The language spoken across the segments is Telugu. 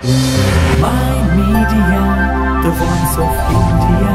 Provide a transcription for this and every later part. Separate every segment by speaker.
Speaker 1: My Media, the voice of India.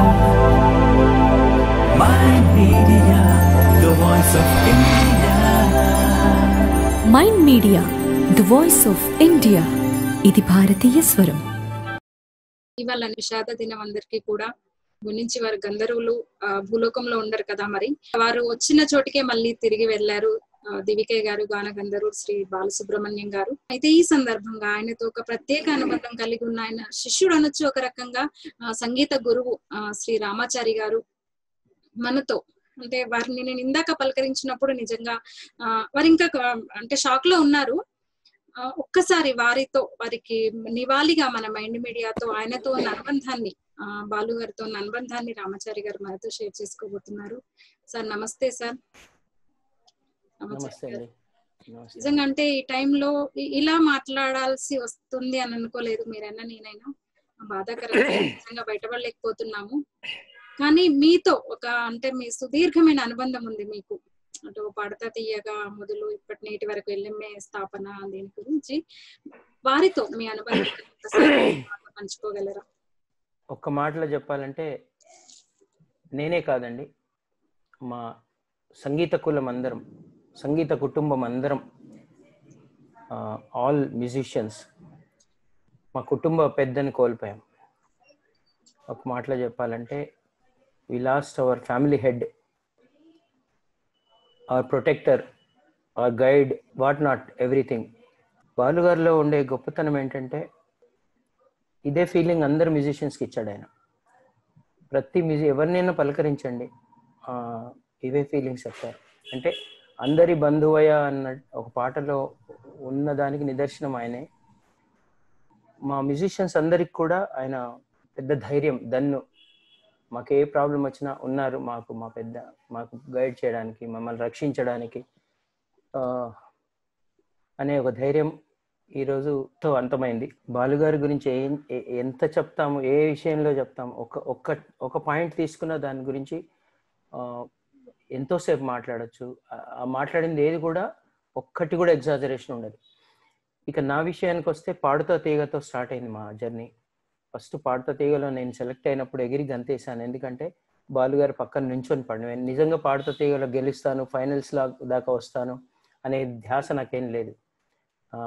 Speaker 1: My Media, the voice of India.
Speaker 2: Mind Media the voice of India ఇది భారతీయ స్వరం
Speaker 3: ఇవాళ నిషాద దినం అందరికీ కూడా గురించి వారు గంధర్వులు ఆ, భూలోకంలో ఉండరు కదా మరి వారు వచ్చిన చోటికే మళ్ళీ తిరిగి వెళ్లారు ఆ, దివికే గారు గాన గంధర్వుడు శ్రీ బాలసుబ్రహ్మణ్యం గారు అయితే ఈ సందర్భంగా ఆయనతో ఒక ప్రత్యేక అనుబంధం కలిగి ఉన్న ఆయన శిష్యుడు అనొచ్చు ఒక రకంగా ఆ, సంగీత గురువు ఆ, శ్రీ రామాచారి గారు మనతో అంటే వారిని నేను ఇందాక పలకరించినప్పుడు నిజంగా ఆ, వారు ఇంకా క- అంటే షాక్ లో ఉన్నారు ఆ, ఒక్కసారి వారితో వారికి నివాళిగా మన మైండ్ మీడియాతో ఆయనతో ఉన్న అనుబంధాన్ని ఆ, బాలు గారితో ఉన్న అనుబంధాన్ని రామాచారి గారు మనతో షేర్ చేసుకోబోతున్నారు సార్ నమస్తే సార్ రామాచారి
Speaker 4: నమస్తే
Speaker 3: గారు.
Speaker 4: అండి నమస్తే
Speaker 3: నిజంగా అంటే ఈ టైంలో ఇలా మాట్లాడాల్సి వస్తుంది అని అనుకోలేదు మీరైనా నేనైనా బాధాకరంగా నిజంగా బయటపడలేకపోతున్నాము కానీ మీతో ఒక అంటే మీ సుదీర్ఘమైన అనుబంధం ఉంది మీకు అటు పడత తీయగా మొదలు ఇప్పటి నేటి వరకు ఎల్ఎంఏ స్థాపన దీని గురించి వారితో మీ అనుబంధం ఒక్కసారి మాతో పంచుకోగలరా
Speaker 4: ఒక్క మాటలో చెప్పాలంటే నేనే కాదండి మా సంగీత కులం అందరం సంగీత కుటుంబం అందరం ఆల్ మ్యూజిషియన్స్ మా కుటుంబ పెద్దని కోల్పోయాం ఒక మాటలో చెప్పాలంటే we lost our family head our protector our guide what not everything బాలుగారిలో ఉండే గొప్పతనం ఏంటంటే ఇదే ఫీలింగ్ అందరు మ్యూజిషియన్స్కి ఇచ్చాడు ఆయన ప్రతి మ్యూజి ఎవరినైనా పలకరించండి ఆ, ఇవే ఫీలింగ్స్ చెప్తారు అంటే అందరి బంధువయ్య అన్న ఒక పాటలో ఉన్నదానికి నిదర్శనం ఆయనే మా మ్యూజిషియన్స్ అందరికి కూడా ఆయన పెద్ద ధైర్యం దన్ను మాకు ఏ ప్రాబ్లం వచ్చినా ఉన్నారు మాకు మా పెద్ద మాకు గైడ్ చేయడానికి మమ్మల్ని రక్షించడానికి ఆ, అనే ఒక ధైర్యం ఈ రోజుతో అంతమైంది బాలుగారి గురించి ఏం ఏ- ఎంత చెప్తాము ఏ విషయంలో చెప్తాము ఒక ఒక్క ఒక పాయింట్ తీసుకున్న దాని గురించి ఆ, ఎంతోసేపు మాట్లాడొచ్చు ఆ- ఆ మాట్లాడింది ఏది కూడా ఒక్కటి కూడా ఎగ్జాజరేషన్ ఉండదు ఇక నా విషయానికి వస్తే పాడుతా తీగతో స్టార్ట్ అయింది మా జర్నీ ఫస్ట్ పాడుతా తీగలో నేను సెలెక్ట్ అయినప్పుడు ఎగిరి గంతేసాను ఎందుకంటే బాలుగారి పక్కన నుంచొని పడి నేను నిజంగా పాడుతా తీగలో గెలుస్తాను ఫైనల్స్ లా దాకా వస్తాను అనే ధ్యాస నాకేం లేదు ఆ,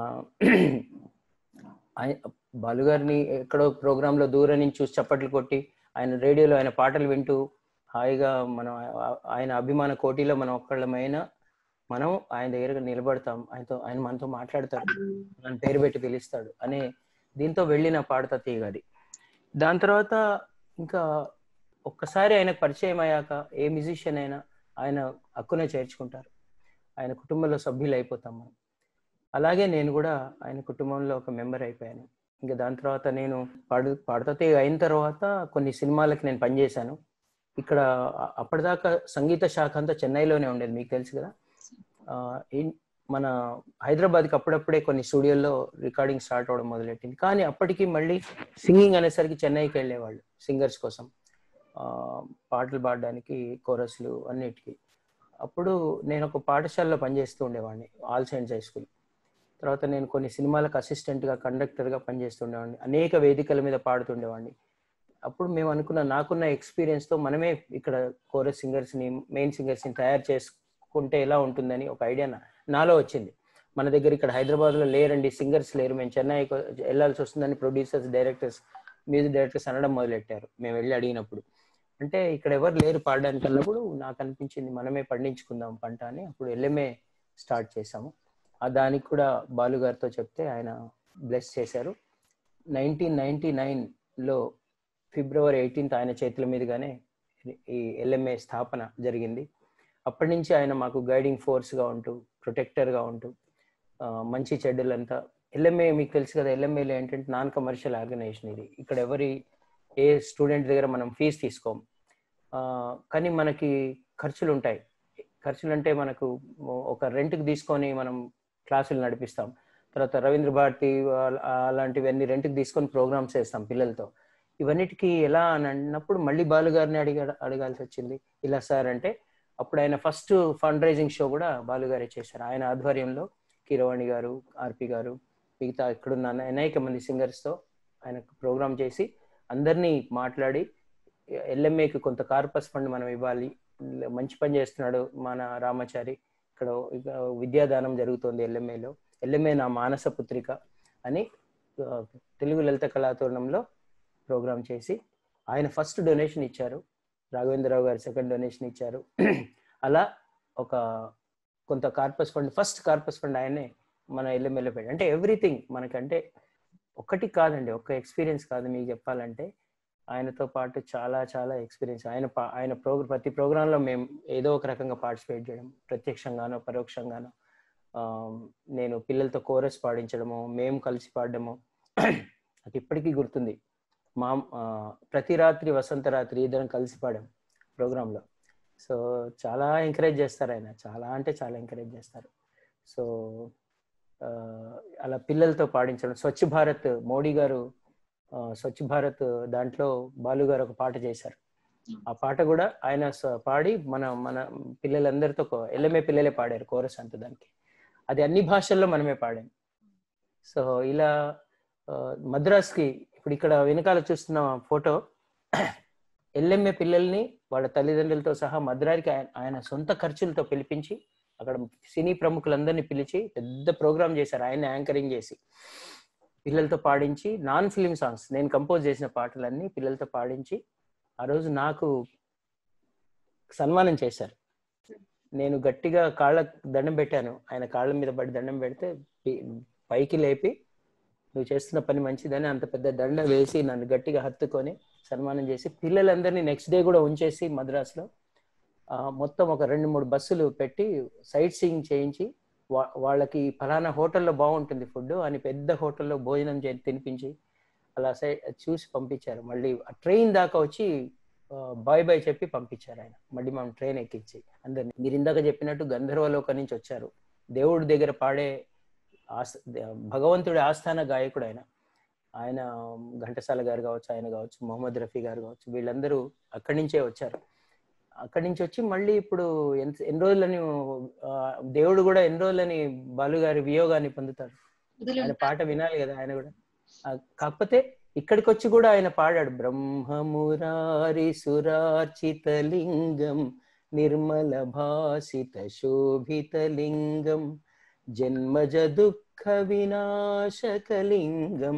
Speaker 4: ఆయ- బాలుగారిని ఎక్కడో program లో దూరం నుంచి చూసి చప్పట్లు కొట్టి ఆయన రేడియోలో ఆయన పాటలు వింటూ హాయిగా మనం ఆ- ఆయన అభిమాన కోటిలో మనం ఒక్కళ్ళమైనా మనం ఆయన దగ్గర నిలబడతాం ఆయనతో ఆయన మనతో మాట్లాడతాడు మన పేరు పెట్టి పిలుస్తాడు అనే దీంతో వెళ్ళిన పాడతా తీగది దాని తర్వాత ఇంకా ఒక్కసారి ఆయనకు పరిచయం అయ్యాక ఏ మ్యూజిషియన్ అయినా ఆయన హక్కునే చేర్చుకుంటారు ఆయన కుటుంబంలో సభ్యులు అయిపోతాం మనం అలాగే నేను కూడా ఆయన కుటుంబంలో ఒక మెంబర్ అయిపోయాను ఇంకా దాని తర్వాత నేను పాడు పాడుతే అయిన తర్వాత కొన్ని సినిమాలకి నేను పనిచేశాను ఇక్కడ అ- అప్పటిదాకా సంగీత శాఖ అంతా చెన్నైలోనే ఉండేది మీకు తెలుసు కదా ఆ, ఇన్- మన హైదరాబాద్కి అప్పుడప్పుడే కొన్ని స్టూడియోల్లో రికార్డింగ్ స్టార్ట్ అవడం మొదలెట్టింది కానీ అప్పటికి మళ్ళీ సింగింగ్ అనేసరికి చెన్నైకి వెళ్ళేవాళ్ళు సింగర్స్ కోసం ఆ, పాటలు పాడడానికి కోరస్లు అన్నిటికీ అప్పుడు నేను ఒక పాఠశాలలో పనిచేస్తూ ఉండేవాడిని ఆల్ సైన్స్ హై స్కూల్ తర్వాత నేను కొన్ని సినిమాలకు అసిస్టెంట్గా కండక్టర్గా పనిచేస్తుండేవాడిని అనేక వేదికల మీద పాడుతుండేవాడిని అప్పుడు మేము అనుకున్న నాకున్న ఎక్స్పీరియన్స్తో మనమే ఇక్కడ కోరస్ సింగర్స్ని మెయిన్ సింగర్స్ని తయారు చేసుకుంటే ఎలా ఉంటుందని ఒక ఐడియా నా- నాలో వచ్చింది మన దగ్గర ఇక్కడ హైదరాబాద్లో లేరండి సింగర్స్ లేరు మేము చెన్నైకి వెళ్ళాల్సి వస్తుందని ప్రొడ్యూసర్స్ డైరెక్టర్స్ మ్యూజిక్ డైరెక్టర్స్ అనడం మొదలెట్టారు మేము వెళ్ళి అడిగినప్పుడు అంటే ఇక్కడ ఎవరు లేరు పాడడానికి అన్నప్పుడు నాకు అనిపించింది మనమే పండించుకుందాం పంట అని అప్పుడు ఎల్ఎంఏ స్టార్ట్ చేసాము ఆ దానికి కూడా బాలు గారితో చెప్తే ఆయన బ్లెస్ చేశారు నైన్టీన్ నైన్టీ నైన్లో ఫిబ్రవరి ఎయిటీన్త్ ఆయన చేతుల మీదుగానే ఈ ఎల్ఎంఏ స్థాపన జరిగింది అప్పటి నుంచి ఆయన మాకు గైడింగ్ ఫోర్స్గా ఉంటూ ప్రొటెక్టర్గా ఉంటూ ఆ, మంచి చెడ్డలంతా ఎల్ఎంఏ మీకు తెలుసు కదా ఎల్ఎంఏలో ఏంటంటే నాన్ కమర్షియల్ ఆర్గనైజేషన్ ఇది ఇక్కడ ఎవరి ఏ స్టూడెంట్ దగ్గర మనం ఫీజు తీసుకోం ఆ, కానీ మనకి ఖర్చులు ఉంటాయి ఖర్చులు అంటే మనకు ఒక రెంట్కి తీసుకొని మనం క్లాసులు నడిపిస్తాం తర్వాత రవీంద్ర భారతి ఆ- అలాంటివన్నీ రెంట్కి తీసుకొని ప్రోగ్రామ్స్ చేస్తాం పిల్లలతో ఇవన్నిటికీ ఎలా అని అన్నప్పుడు మళ్ళీ బాలు గారిని అడిగ అడగాల్సి వచ్చింది ఇలా సార్ అంటే అప్పుడు ఆయన ఫస్ట్ ఫండ్ రైజింగ్ షో కూడా బాలు గారే చేశారు ఆయన ఆధ్వర్యంలో కీరవాణి గారు ఆర్పి గారు మిగతా ఇక్కడున్న అనే- అనేక మంది సింగర్స్తో ఆయన ప్రోగ్రామ్ చేసి అందరినీ మాట్లాడి ఎల్ఎంఏకి కొంత కార్పస్ ఫండ్ మనం ఇవ్వాలి మంచి పని చేస్తున్నాడు మన రామాచారి ఇక్కడ ఇక విద్యాదానం జరుగుతోంది ఎల్ఎంఏలో ఎల్ఎంఏ నా మానస పుత్రిక అని ఆ, తెలుగు లలిత కళాతోరణంలో ప్రోగ్రామ్ చేసి ఆయన ఫస్ట్ డొనేషన్ ఇచ్చారు రాఘవేంద్రరావు గారు సెకండ్ డొనేషన్ ఇచ్చారు అలా ఒక కొంత corpus fund first corpus fund ఆయనే మన ఎల్ఎంఎల్ఏ పెట్టి అంటే ఎవ్రీథింగ్ మనకంటే ఒక్కటి కాదండి ఒక్క ఎక్స్పీరియన్స్ కాదు మీకు చెప్పాలంటే ఆయనతో పాటు చాలా చాలా ఎక్స్పీరియన్స్ ఆయన పా- ఆయన ప్రోగ్ర ప్రతి ప్రోగ్రాంలో మేము ఏదో ఒక రకంగా పార్టిసిపేట్ చేయడం ప్రత్యక్షంగానో పరోక్షంగానో ఆ, నేను పిల్లలతో కోరస్ పాడించడము మేము కలిసి పాడడము నాకు ఇప్పటికీ గుర్తుంది మా ఆ, ప్రతి రాత్రి వసంత రాత్రి ఇద్దరం కలిసి పాడాం ప్రోగ్రాంలో సో చాలా ఎంకరేజ్ చేస్తారు ఆయన చాలా అంటే చాలా ఎంకరేజ్ చేస్తారు సో ఆ, అలా పిల్లలతో పాడించడం స్వచ్ఛ భారత్ మోడీ గారు ఆ, స్వచ్ఛ భారత్ దాంట్లో బాలు గారు ఒక పాట చేశారు ఆ పాట కూడా ఆయన స- పాడి మన మన పిల్లలందరితో ఎల్ఎంఏ పిల్లలే పాడారు కోరస్ అంత దానికి అది అన్ని భాషల్లో మనమే పాడాం సో ఇలా ఆ, మద్రాస్కి ఇప్పుడు ఇక్కడ వెనకాల చూస్తున్న ఫోటో ఎల్ఎంఏ పిల్లల్ని వాళ్ళ తల్లిదండ్రులతో సహా మద్రారికి ఆయన ఆయన సొంత ఖర్చులతో పిలిపించి అక్కడ సినీ ప్రముఖులందరినీ పిలిచి పెద్ద ప్రోగ్రామ్ చేశారు ఆయన యాంకరింగ్ చేసి పిల్లలతో పాడించి నాన్ ఫిలిం సాంగ్స్ నేను కంపోజ్ చేసిన పాటలన్నీ పిల్లలతో పాడించి ఆ రోజు నాకు సన్మానం చేశారు నేను గట్టిగా కాళ్ళ దండం పెట్టాను ఆయన కాళ్ళ మీద పడి దండం పెడితే పి- పైకి లేపి నువ్వు చేస్తున్న పని మంచిదని అంత పెద్ద దండ వేసి నన్ను గట్టిగా హత్తుకొని సన్మానం చేసి పిల్లలందరినీ నెక్స్ట్ డే కూడా ఉంచేసి మద్రాసులో ఆ, మొత్తం ఒక రెండు మూడు బస్సులు పెట్టి సైట్ సీయింగ్ చేయించి వా- వాళ్ళకి ఫలానా హోటల్లో బాగుంటుంది ఫుడ్ అని పెద్ద హోటల్లో భోజనం చే తినిపించి అలా సై చూసి పంపించారు మళ్ళీ ట్రైన్ దాకా వచ్చి బాయ్ బాయ్ చెప్పి పంపించారు ఆయన మళ్ళీ మనం ట్రైన్ ఎక్కించి అందరిని మీరు ఇందాక చెప్పినట్టు గంధర్వలోక నుంచి వచ్చారు దేవుడి దగ్గర పాడే ఆస్ భగవంతుడి ఆస్థాన గాయకుడు ఆయన ఆయన ఘంటసాల గారు కావచ్చు ఆయన కావచ్చు మొహమ్మద్ రఫీ గారు కావచ్చు వీళ్ళందరూ అక్కడి నుంచే వచ్చారు అక్కడి నుంచి వచ్చి మళ్ళీ ఇప్పుడు ఎంత ఎన్ని రోజులని ఆ, దేవుడు కూడా ఎన్ని రోజులని బాలు గారి వియోగాన్ని పొందుతాడు
Speaker 3: వదిలి
Speaker 4: ఆయన
Speaker 3: ఉంటారు.
Speaker 4: పాట వినాలి కదా ఆయన కూడా ఆ, కాకపోతే ఇక్కడికి వచ్చి కూడా ఆయన పాడాడు బ్రహ్మమురారి సురార్చిత లింగం నిర్మల భాసిత శోభిత లింగం జన్మజ దుఃఖ వినాశకలింగం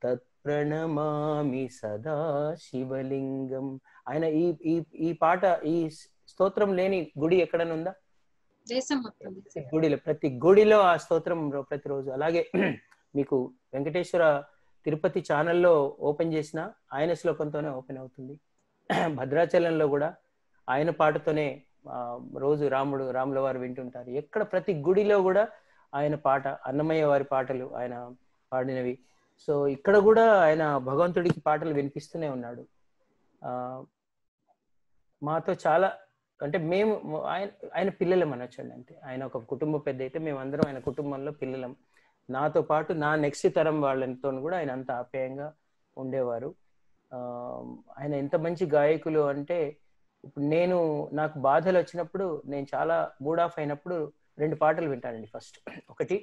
Speaker 4: తత్ప్రణమామి సదా శివలింగం ఆయన ఈ ఈ ఈ పాట ఈ స్తోత్రం లేని గుడి ఎక్కడైనా ఉందా
Speaker 3: దేశం మొత్తం
Speaker 4: ప్రతి గుడిలో ప్రతి గుడిలో ఆ స్తోత్రం రో- ప్రతిరోజు అలాగే మీకు వెంకటేశ్వర తిరుపతి ఛానల్లో ఓపెన్ చేసిన ఆయన శ్లోకంతోనే ఓపెన్ అవుతుంది భద్రాచలంలో కూడా ఆయన పాటతోనే ఆ, రోజు రాముడు రాముల వారు వింటుంటారు ఎక్కడ ప్రతి గుడిలో కూడా ఆయన పాట అన్నమయ్య వారి పాటలు ఆయన పాడినవి సో ఇక్కడ కూడా ఆయన భగవంతుడికి పాటలు వినిపిస్తూనే ఉన్నాడు ఆ మాతో చాలా అంటే మేము ఆయన ఆయన పిల్లలం అనొచ్చండి అంతే ఆయన ఒక కుటుంబ పెద్ద అయితే మేమందరం ఆయన కుటుంబంలో పిల్లలం నాతో పాటు నా నెక్స్ట్ తరం వాళ్ళతో కూడా ఆయన అంత ఆప్యాయంగా ఉండేవారు ఆ, ఆయన ఎంత మంచి గాయకులు అంటే ఇప్పుడు నేను నాకు బాధలు వచ్చినప్పుడు నేను చాలా మూడ్ ఆఫ్ అయినప్పుడు రెండు పాటలు వింటానండి ఫస్ట్ ఒకటి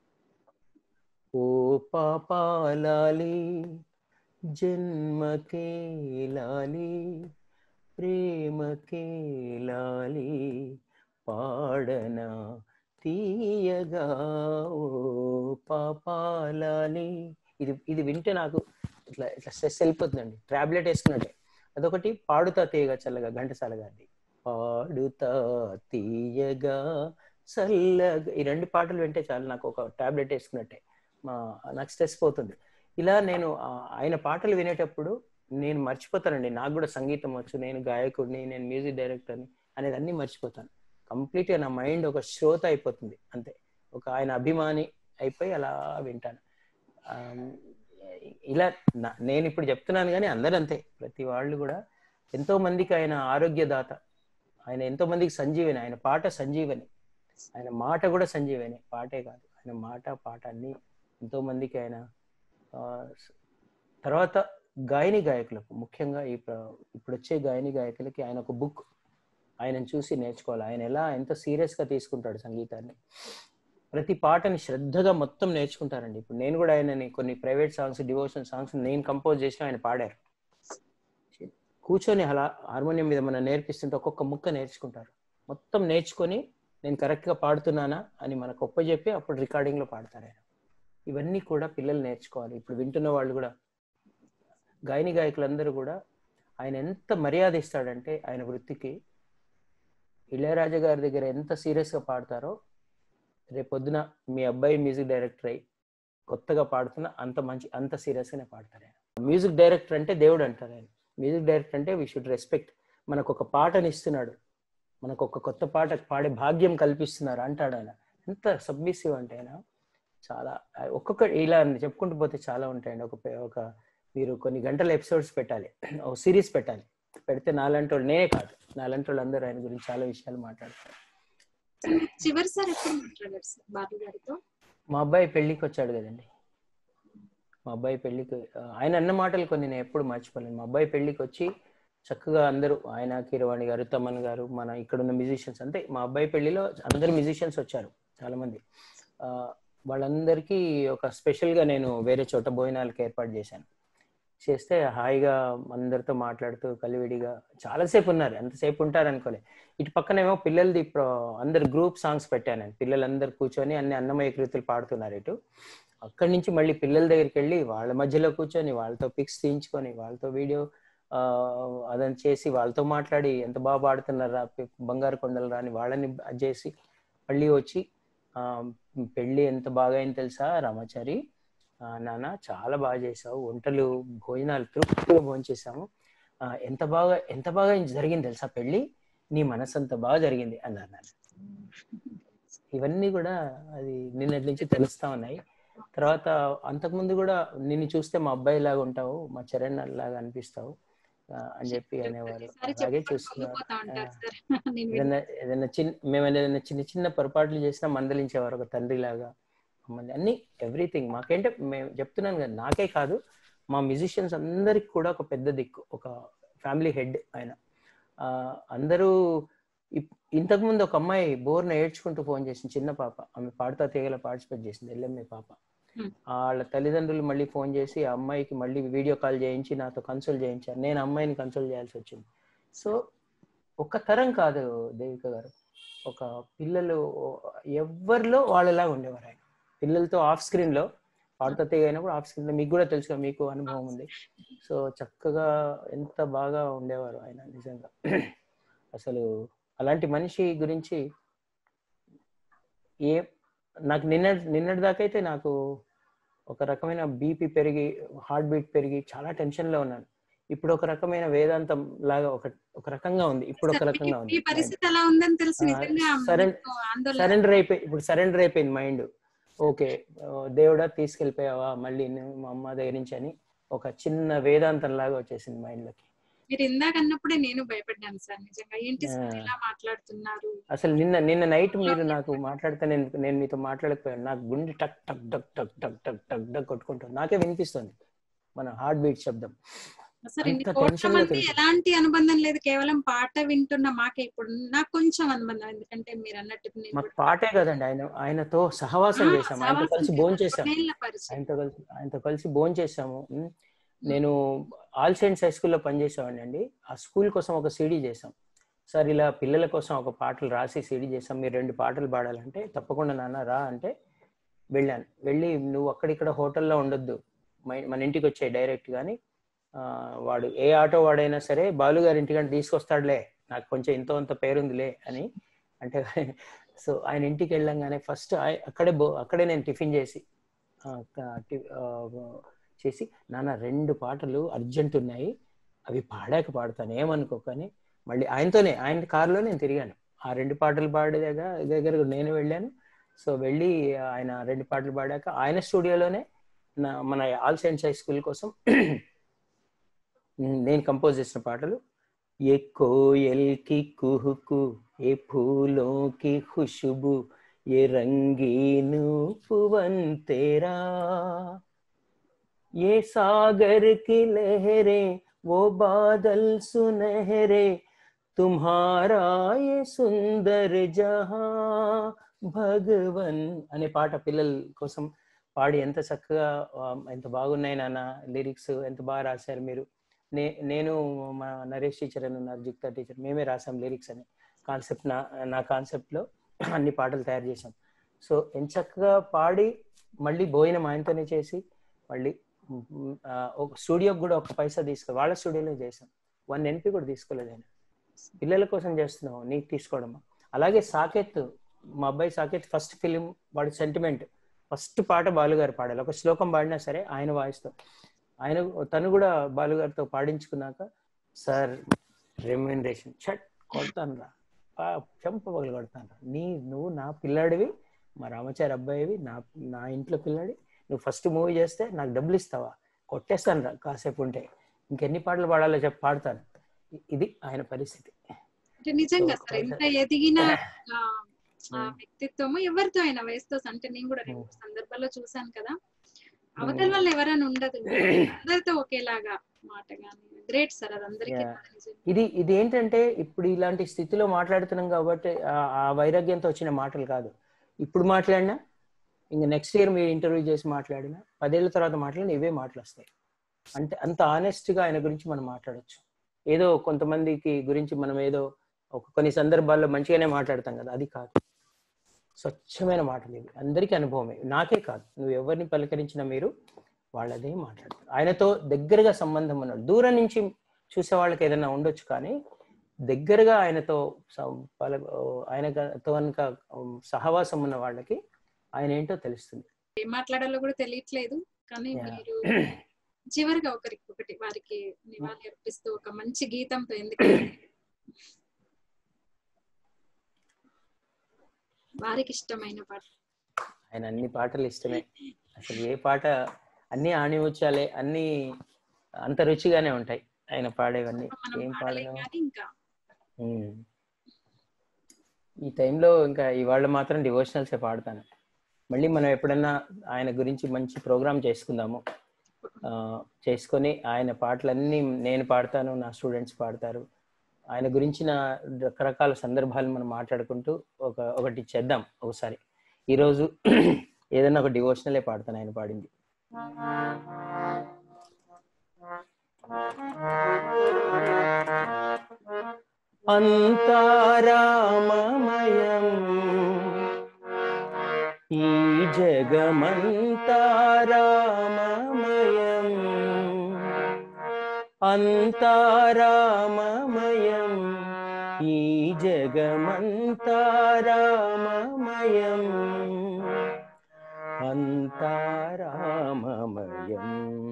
Speaker 4: ఓ పాపాలాలి జన్మకే లాలి ప్రేమకే లాలి పాడనా తీయగా ఓ పాపాలాలి ఇది ఇది వింటే నాకు ఇట్లా ఇట్లా స్ట్రెస్ వెళ్ళిపోతుందండి ట్రాబ్లెట్ వేసుకున్నట్టే అదొకటి పాడుతా తీయగా చల్లగా ఘంటసాల గారిది పాడుతా తీయగా చల్లగా ఈ రెండు పాటలు వింటే చాలు నాకు ఒక టాబ్లెట్ వేసుకున్నట్టే మా నాకు స్ట్రెస్ పోతుంది ఇలా నేను ఆ, ఆయన పాటలు వినేటప్పుడు నేను మర్చిపోతానండి నాకు కూడా సంగీతం వచ్చు నేను గాయకుడిని నేను మ్యూజిక్ డైరెక్టర్ని అనేది అన్ని మర్చిపోతాను కంప్లీట్ గా నా మైండ్ ఒక శ్రోత అయిపోతుంది అంతే ఒక ఆయన అభిమాని అయిపోయి అలా వింటాను ఆమ్, ఇలా నా- నేను ఇప్పుడు చెప్తున్నాను కానీ అందరూ అంతే ప్రతి వాళ్ళు కూడా ఎంతో మందికి ఆయన ఆరోగ్యదాత ఆయన ఎంతో మందికి సంజీవని ఆయన పాట సంజీవని ఆయన మాట కూడా సంజీవని పాటే కాదు ఆయన మాట పాట అన్ని ఎంతో మందికి ఆయన ఆ, స- తర్వాత గాయని గాయకులకు ముఖ్యంగా ఈ ప్ర- ఇప్పుడు వచ్చే గాయని గాయకులకి ఆయన ఒక బుక్ ఆయనను చూసి నేర్చుకోవాలి ఆయన ఎలా ఎంత సీరియస్ గా తీసుకుంటాడు సంగీతాన్ని ప్రతి పాటని శ్రద్ధగా మొత్తం నేర్చుకుంటారండి ఇప్పుడు నేను కూడా ఆయనని కొన్ని ప్రైవేట్ సాంగ్స్ డివోషన్ సాంగ్స్ నేను కంపోజ్ చేసిన ఆయన పాడారు కూర్చొని అలా హార్మోనియం మీద మనం నేర్పిస్తుంటే ఒక్కొక్క ముక్క నేర్చుకుంటారు మొత్తం నేర్చుకొని నేను కరెక్ట్గా పాడుతున్నానా అని మనకు ఒప్ప చెప్పి అప్పుడు రికార్డింగ్లో పాడతారు ఆయన ఇవన్నీ కూడా పిల్లలు నేర్చుకోవాలి ఇప్పుడు వింటున్న వాళ్ళు కూడా గాయని గాయకులందరూ కూడా ఆయన ఎంత మర్యాద ఇస్తాడంటే ఆయన వృత్తికి ఇళయరాజా గారి దగ్గర ఎంత సీరియస్గా పాడతారో రేపొద్దున మీ అబ్బాయి మ్యూజిక్ డైరెక్టర్ అయి కొత్తగా పాడుతున్నా అంత మంచి అంత సీరియస్గానే పాడతారు ఆయన మ్యూజిక్ డైరెక్టర్ అంటే దేవుడు అంటారు ఆయన మ్యూజిక్ డైరెక్టర్ అంటే వీ షుడ్ రెస్పెక్ట్ మనకు ఒక పాటని ఇస్తున్నాడు మనకు ఒక కొత్త పాట పాడే భాగ్యం కల్పిస్తున్నారు అంటాడు ఆయన ఎంత సబ్మిసివ్ అంటే ఆయన చాలా ఒక్కొక్క ఇలా చెప్పుకుంటూ పోతే చాలా ఉంటాయండి ఒక పే- ఒక మీరు కొన్ని గంటల ఎపిసోడ్స్ పెట్టాలి ఒక సిరీస్ పెట్టాలి పెడితే నాలంటి వాళ్ళు నేనే కాదు నాలంటి వాళ్ళు అందరూ ఆయన గురించి చాలా విషయాలు మాట్లాడతారు
Speaker 3: చివరిసారి ఎప్పుడు మాట్లాడారు సార్ బాలు గారితో
Speaker 4: మా అబ్బాయి పెళ్ళికి వచ్చాడు కదండి మా అబ్బాయి పెళ్ళికి ఆ, ఆయన అన్న మాటలు కొన్ని నేను ఎప్పుడు మర్చిపోలేను మా అబ్బాయి పెళ్ళికి వచ్చి చక్కగా అందరూ ఆయన కీరవాణి గారు తమన్ గారు మన ఇక్కడ ఉన్న మ్యూజిషియన్స్ అంటే మా అబ్బాయి పెళ్లిలో అందరు మ్యూజిషియన్స్ వచ్చారు చాలా మంది ఆ, వాళ్ళందరికీ ఒక స్పెషల్ గా నేను వేరే చోట భోజనాలకు ఏర్పాటు చేశాను చేస్తే హాయిగా అందరితో మాట్లాడుతూ కలివిడిగా చాలాసేపు ఉన్నారు ఎంతసేపు ఉంటారు అనుకోలే ఇటు పక్కనేమో పిల్లలది ప్రో- అందరు గ్రూప్ సాంగ్స్ పెట్టాను నేను పిల్లలందరూ కూర్చొని అన్ని అన్నమయ కృతులు పాడుతున్నారు ఇటు అక్కడి నుంచి మళ్ళీ పిల్లల దగ్గరికి వెళ్ళి వాళ్ళ మధ్యలో కూర్చొని వాళ్ళతో పిక్స్ తీయించుకొని వాళ్ళతో వీడియో ఆ, అదని చేసి వాళ్ళతో మాట్లాడి ఎంత బాగా పాడుతున్నారా పి- బంగారు కొండలు రాని వాళ్ళని అది చేసి మళ్ళీ వచ్చి ఆ, పెళ్ళి ఎంత బాగా అయింది తెలుసా రామాచారి ఆ, నాన్న చాలా బాగా చేసావు వంటలు భోజనాలు తృప్తిగా భోంచేసాము ఆ, ఎంత బాగా ఎంత బాగా జరిగింది తెలుసా పెళ్ళి నీ మనసు అంత బాగా జరిగింది అన్నారు నాన్న ఇవన్నీ కూడా అది నిన్నటి నుంచి తెలుస్తా ఉన్నాయి తర్వాత అంతకుముందు కూడా నిన్ను చూస్తే మా అబ్బాయి లాగా ఉంటావు మా చరణ్ లాగా అనిపిస్తావు ఆ, అని చెప్పి అనేవారు
Speaker 3: ప్రతిసారి
Speaker 4: అలాగే
Speaker 3: చెప్పుకొని
Speaker 4: చూస్తున్నారు
Speaker 3: పొంగిపోతా ఉంటారు
Speaker 4: ఆ.
Speaker 3: సార్ నేను
Speaker 4: ఏదైనా ఏదైనా చిన్న మేము ఏదైనా చిన్న చిన్న పొరపాట్లు చేసినా మందలించేవారు ఒక తండ్రి లాగా మమ్మల్ని అన్ని ఎవ్రీథింగ్ మాకేంటే మేము చెప్తున్నాను కదా నాకే కాదు మా మ్యూజిషియన్స్ అందరికి కూడా ఒక పెద్ద దిక్కు ఒక ఫ్యామిలీ హెడ్ ఆయన ఆ, అందరూ ఇప్- ఇంతకుముందు ఒక అమ్మాయి బోర్న ఏడ్చుకుంటూ ఫోన్ చేసింది చిన్న పాప ఆమె పాడుతా తీగల పార్టిసిపేట్ చేసింది ఎల్ఎంఏ పాప
Speaker 3: Hmm.
Speaker 4: వాళ్ళ తల్లిదండ్రులు మళ్ళీ ఫోన్ చేసి ఆ అమ్మాయికి మళ్ళీ వీడియో కాల్ చేయించి నాతో కన్సల్ట్ చేయించారు నేను అమ్మాయిని కన్సల్ట్ చేయాల్సి వచ్చింది సో ఒక తరం కాదు దేవిక గారు ఒక పిల్లలు ఎవరిలో వాళ్ళలా ఉండేవారు ఆయన పిల్లలతో ఆఫ్ స్క్రీన్ లో పాడుతా తీగ అయినప్పుడు ఆఫ్ స్క్రీన్ లో మీకు కూడా తెలుసు కదా, మీకు అనుభవం ఉంది సో చక్కగా ఎంత బాగా ఉండేవారు ఆయన నిజంగా అసలు అలాంటి మనిషి గురించి ఏ నాకు నిన్న నిన్నటి దాకా అయితే నాకు ఒక రకమైన బీపీ పెరిగి హార్ట్ బీట్ పెరిగి చాలా టెన్షన్ లో ఉన్నాను ఇప్పుడు ఒక రకమైన వేదాంతం లాగా ఒక ఒక రకంగా ఉంది ఇప్పుడు ఒక
Speaker 3: సార్,
Speaker 4: రకంగా
Speaker 3: మీకు
Speaker 4: ఉంది
Speaker 3: ఈ పరిస్థితి ఎలా ఉందని తెలిసి
Speaker 4: ఆ,
Speaker 3: నిజంగా
Speaker 4: సరే-
Speaker 3: మీకు ఆందోళన
Speaker 4: సరెండర్ అయిపోయి ఇప్పుడు సరెండర్ అయిపోయింది మైండ్ ఓకే ఆ, దేవుడా తీసుకెళ్ళిపోయావా మళ్ళీ నువ్వు మా అమ్మ దగ్గర నుంచి అని ఒక చిన్న వేదాంతం లాగా వచ్చేసింది మైండ్ లోకి
Speaker 3: మీరు ఇందాక అన్నప్పుడే నేను భయపడ్డాను సార్ నిజంగా ఏంటి సార్
Speaker 4: ఆ.
Speaker 3: ఇలా మాట్లాడుతున్నారు
Speaker 4: అసలు నిన్న నిన్న నైట్ మీరు నాకు మాట్లాడితే నేను నేను మీతో మాట్లాడకపోయాను నాకు గుండె టక్ టక్ టక్ టక్ టక్ టక్ టక్ టక్ కొట్టుకుంటుంది నాకే వినిపిస్తుంది మన హార్ట్ బీట్ శబ్దం
Speaker 3: సార్ ఇన్ని
Speaker 4: అంత
Speaker 3: కోట్ల
Speaker 4: tension లో
Speaker 3: మంది
Speaker 4: తెలుసు.
Speaker 3: ఎలాంటి అనుబంధం లేదు కేవలం పాట వింటున్న మాకే ఇప్పుడు నాకు కొంచెం అనుబంధం ఎందుకంటే మీరు అన్నట్టు నేను
Speaker 4: మాకు
Speaker 3: కూడా
Speaker 4: పాటే కదండి ఆయన ఆయనతో సహవాసం
Speaker 3: ఆ,
Speaker 4: చేశాము ఆయనతో
Speaker 3: సహవాసం
Speaker 4: కలిసి
Speaker 3: చేశారు.
Speaker 4: భోజనం చేశాము
Speaker 3: కొన్నేళ్ల పరిచయం.
Speaker 4: ఆయనతో కలిసి ఆయనతో కలిసి భోజనం చేశాము ఉమ్. నేను ఆల్ సైన్స్ హై స్కూల్లో పనిచేసేవాడిని అండి ఆ స్కూల్ కోసం ఒక సీడీ చేసాం సార్ ఇలా పిల్లల కోసం ఒక పాటలు రాసి సీడీ చేసాం మీరు రెండు పాటలు పాడాలంటే తప్పకుండా నాన్న రా అంటే వెళ్ళాను వెళ్ళి నువ్వు అక్కడిక్కడ హోటల్లో ఉండొద్దు మై- మన ఇంటికి వచ్చాయి డైరెక్ట్ కానీ ఆ, వాడు ఏ ఆటో వాడైనా సరే బాలు గారి ఇంటికంటే తీసుకొస్తాడులే నాకు కొంచెం ఇంతో అంత పేరుందిలే అని అంటే సో ఆయన ఇంటికి వెళ్ళంగానే ఫస్ట్ అక్కడే బో అక్కడే నేను టిఫిన్ చేసి ఆ, క- టి- ఆ, చేసి నాన్న రెండు పాటలు అర్జెంట్ ఉన్నాయి అవి పాడాక పాడతాను ఏమనుకోకని మళ్ళీ ఆయనతోనే ఆయన కారులో నేను తిరిగాను ఆ రెండు పాటలు పాడేదాకా దగ్గర నేను వెళ్ళాను సో వెళ్ళి ఆయన రెండు పాటలు పాడాక ఆయన స్టూడియోలోనే నా మన ఆల్ సైన్స్ హై స్కూల్ కోసం నేను కంపోజ్ చేసిన పాటలు ఏ కోయల్ కి కుహుకు ఏ ఫూలో కి ఖుషబు ఏ రంగీను పువన్ తేరా ये सागर की लहरें वो बादल सुनहरे तुम्हारा ये सुंदर जहां భగవన్ అనే పాట పిల్లల కోసం పాడి ఎంత చక్కగా ఆ, ఎంత బాగున్నాయి నాన్న లిరిక్స్ ఎంత బాగా రాశారు మీరు నే నేను మా నరేష్ టీచర్ అని ఉన్నారు జిక్తా టీచర్ మేమే రాసాం లిరిక్స్ అని కాన్సెప్ట్ నా నా కాన్సెప్ట్ లో అన్ని పాటలు తయారు చేసాం సో ఎంత చక్కగా పాడి మళ్ళీ భోజనం ఆయనతోనే చేసి మళ్ళీ మ్, ఆ, ఒక స్టూడియోకి కూడా ఒక పైసా తీసుకో వాళ్ళ స్టూడియోలో చేసాం వన్ ఎన్పి కూడా తీసుకోలేదు ఆయన పిల్లల కోసం చేస్తున్నావు నీకు తీసుకోవడమా అలాగే సాకేత్ మా అబ్బాయి సాకేత్ ఫస్ట్ ఫిలిం వాడి సెంటిమెంట్ ఫస్ట్ పాట బాలుగారు పాడాలి ఒక శ్లోకం పాడినా సరే ఆయన వాయిస్తో ఆయన తను కూడా బాలుగారితో పాడించుకున్నాక సార్ రెమ్యూనరేషన్ చట్ కొడతాను రా ఆ, చెంప పగలు కొడతాను రా నీ నువ్వు నా పిల్లాడివి మా రామచారి అబ్బాయివి నా నా ఇంట్లో పిల్లాడి నువ్వు ఫస్ట్ మూవీ చేస్తే నాకు డబ్బులు ఇస్తావా కొట్టేస్తాను రా కాసేపు ఉంటే ఇంకెన్ని పాటలు పాడాలో చెప్పి పాడతాను ఇ- ఇది ఆయన పరిస్థితి
Speaker 3: అంటే నిజంగా
Speaker 4: So,
Speaker 3: సార్ ఎంత ఎదిగిన ఆ, ఆ వ్యక్తిత్వము ఎవరితో అయినా వయసుతో అంటే నేను కూడా రెండు మూడు సందర్భాల్లో చూసాను కదా అవతల వాళ్ళు ఎవరైనా ఉండదు అందరితో ఒకేలాగా మాట కానీ గ్రేట్ సార్ అది అందరికీ
Speaker 4: Yeah.
Speaker 3: నిజం.
Speaker 4: ఇది ఇది ఏంటంటే ఇప్పుడు ఇలాంటి స్థితిలో మాట్లాడుతున్నాం కాబట్టి ఆ- ఆ వైరాగ్యంతో వచ్చిన మాటలు కాదు ఇప్పుడు మాట్లాడినా ఇంకా నెక్స్ట్ ఇయర్ మీరు ఇంటర్వ్యూ చేసి మాట్లాడినా పదేళ్ల తర్వాత మాట్లాడినా ఇవే మాటలు వస్తాయి అంటే అంత ఆనెస్ట్ గా ఆయన గురించి మనం మాట్లాడొచ్చు ఏదో కొంతమందికి గురించి మనం ఏదో ఒక కొన్ని సందర్భాల్లో మంచిగానే మాట్లాడతాం కదా అది కాదు స్వచ్ఛమైన మాటలు ఇవి అందరికీ అనుభవమే నాకే కాదు నువ్వు ఎవరిని పలకరించినా మీరు వాళ్ళదే మాట్లాడతారు ఆయనతో దగ్గరగా సంబంధం ఉన్నాడు దూరం నుంచి చూసే వాళ్ళకి ఏదైనా ఉండొచ్చు కానీ దగ్గరగా ఆయనతో స- పల ఆయనతో కనుక సహవాసం ఉన్న వాళ్ళకి ఆయన ఏంటో తెలుస్తుంది
Speaker 3: ఏం మాట్లాడాలో కూడా తెలియట్లేదు కానీ
Speaker 4: Yeah.
Speaker 3: మీరు చివరిగా ఒకరికి ఒకటి వారికి నివాళి అర్పిస్తూ ఒక మంచి గీతంతో ఎందుకంటే వారికి ఇష్టమైన పాట
Speaker 4: ఆయన అన్ని పాటలు ఇష్టమే అసలు ఏ పాట అన్ని ఆణిముత్యాలే అన్ని అంత రుచిగానే ఉంటాయి ఆయన పాడేవన్నీ
Speaker 3: మనం
Speaker 4: ఏం
Speaker 3: పాడలేం
Speaker 4: పాడగా
Speaker 3: కానీ ఇంకా
Speaker 4: ఈ టైంలో ఇంకా ఇవాళ మాత్రం డివోషనల్సే పాడతాను మళ్ళీ మనం ఎప్పుడన్నా ఆయన గురించి మంచి ప్రోగ్రామ్ చేసుకుందాము ఆ, చేసుకొని ఆయన పాటలన్నీ నేను పాడతాను నా స్టూడెంట్స్ పాడతారు ఆయన గురించిన రకరకాల సందర్భాలు మనం మాట్లాడుకుంటూ ఒక ఒకటి చేద్దాం ఒకసారి ఈరోజు ఏదైనా ఒక డివోషనలే పాడతాను ఆయన పాడింది అంతారామమయం ఈ జగమంతారామమయం అంతారామమయం ఈ జగమంతారామమయం అంతారామమయం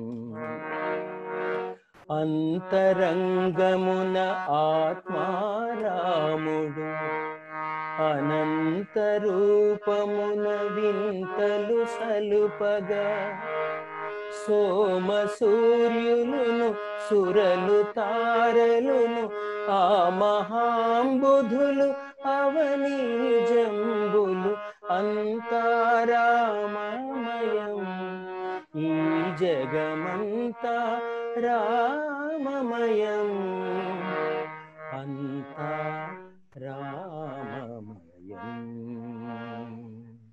Speaker 4: అంతరంగమున ఆత్మారాముడు అనంత రూపమున వింతలు సలుపగా సోమ సూర్యులును సురలు తారలును ఆ మహాంబుధులు అవనీ జంబులు అంతారామమయం ఈ జగమంతా రామమయం అంతా రామమయం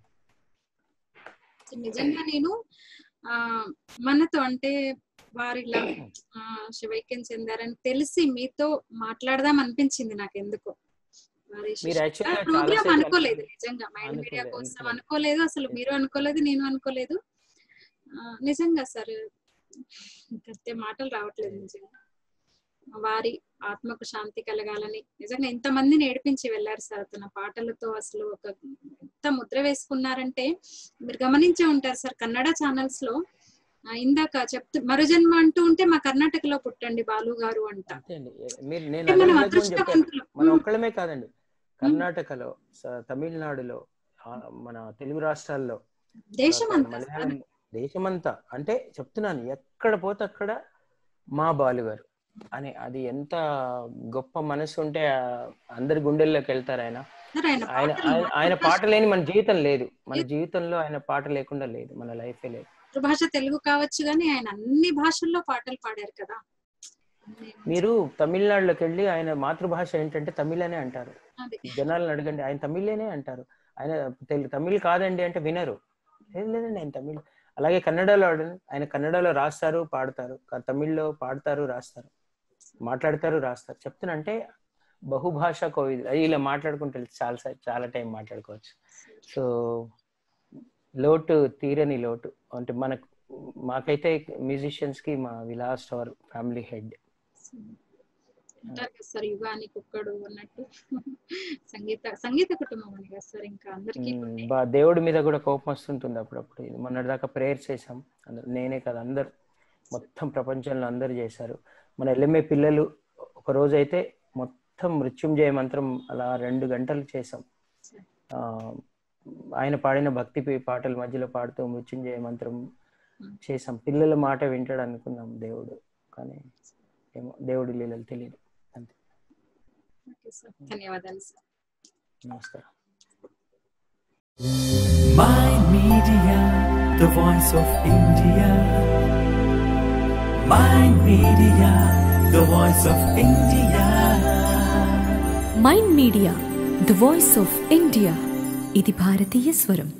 Speaker 3: నిజంగా నేను ఆ మనతో అంటే వారిలా ఆ, శివైక్యం చెందారని తెలిసి మీతో మాట్లాడదాం అనిపించింది నాకు ఎందుకో వారి
Speaker 4: మీరు యాక్చువల్గా చాలా
Speaker 3: ప్రోగ్రామ్
Speaker 4: సేపు
Speaker 3: అనుకోలేదు నిజంగా మైండ్ మీడియా
Speaker 4: అనుకోలేదు,
Speaker 3: కోసం
Speaker 4: అనుకోలేదు.
Speaker 3: అనుకోలేదు అసలు మీరు అనుకోలేదు నేను అనుకోలేదు ఆ, నిజంగా సార్ ఇంకతే మాటలు రావట్లేదు నిజంగా వారి ఆత్మకు శాంతి కలగాలని నిజంగా ఎంత మందిని ఏడిపించి వెళ్ళారు సార్ తన పాటలతో అసలు ఒక ఎంత ముద్ర వేసుకున్నారంటే మీరు గమనించే ఉంటారు సార్ కన్నడ ఛానల్స్ లో ఆ, ఇందాక చెప్తూ మరుజన్మ అంటూ ఉంటే మా కర్ణాటకలో పుట్టండి బాలు గారు అంట
Speaker 4: అంతే అండి మీరు నేను
Speaker 3: అంటే
Speaker 4: అదే
Speaker 3: మనం
Speaker 4: ఇంతకు ముందు చెప్పాను
Speaker 3: అదృష్టవంతులు
Speaker 4: మన ఒక్కళ్ళమే కాదండి కర్ణాటకలో స- తమిళనాడులో ఆ, మన తెలుగు రాష్ట్రాల్లో
Speaker 3: దేశం
Speaker 4: తర్వాత
Speaker 3: అంతా సార్.
Speaker 4: మలయాళం దేశమంతా అంటే చెప్తున్నాను ఎక్కడ పోతే అక్కడ మా బాలుగారు అని అది ఎంత గొప్ప మనసు ఉంటే ఆ అందరి గుండెల్లోకి వెళ్తారు ఆయన
Speaker 3: సార్, ఆయన
Speaker 4: ఆయన
Speaker 3: పాటలు
Speaker 4: ఆయన- ఆయన
Speaker 3: మాతృభాష-
Speaker 4: పాట లేని మన జీవితం లేదు మన జీవితంలో ఆయన పాట లేకుండా లేదు మన లైఫే లేదు
Speaker 3: మాతృభాష తెలుగు కావచ్చు కానీ ఆయన అన్ని భాషల్లో పాటలు పాడారు కదా
Speaker 4: మీరు తమిళనాడులోకి వెళ్ళి ఆయన మాతృభాష ఏంటంటే తమిళనే అంటారు
Speaker 3: అది
Speaker 4: జనాలను అడగండి ఆయన తమిళనే అంటారు ఆయన తెలుగు తమిళ్ కాదండి అంటే వినరు లేదు లేదండి ఆయన తమిళ్ అలాగే కన్నడలో ఆడ- ఆయన కన్నడలో రాస్తారు పాడతారు క- తమిళ్లో పాడతారు రాస్తారు మాట్లాడతారు రాస్తారు చెప్తున్నా అంటే బహుభాషా కోవిద్ అది ఇలా మాట్లాడుకుంటే చాలా సా- చాలా టైం మాట్లాడుకోవచ్చు సో లోటు తీరని లోటు అంటే మనకు మాకైతే మ్యూజిషియన్స్ కి మా విలాస్ అవర్ ఫ్యామిలీ హెడ్
Speaker 3: అంటారు కదా సార్ యుగానికి ఒక్కడు అన్నట్టు సంగీత సంగీత కుటుంబం అని కదా సార్ ఇంకా అందరికీ
Speaker 4: మ్మ్. బా దేవుడి మీద కూడా కోపం వస్తుంటుంది అప్పుడప్పుడు ఇది మొన్నటిదాకా ప్రేయర్ చేసాం అందరు నేనే కాదు అందరు మొత్తం ప్రపంచంలో అందరు చేశారు మన ఎల్ఎంఏ పిల్లలు ఒక రోజు అయితే మొత్తం మృత్యుంజయ మంత్రం అలా రెండు గంటలు చేసాం ఆ, ఆయన పాడిన భక్తి పీ- పాటల మధ్యలో పాడుతూ మృత్యుంజయ మంత్రం చేసాం పిల్లల మాట వింటాడు అనుకున్నాం దేవుడు కానీ ఏమో దేవుడి లీలలు తెలియదు అంతే
Speaker 3: ఓకే సార్ ధన్యవాదాలు సార్
Speaker 4: నమస్కారం
Speaker 1: My Media, the voice of India. My Media, the voice of India.
Speaker 2: Mind Media the voice of India ఇది భారతీయ స్వరం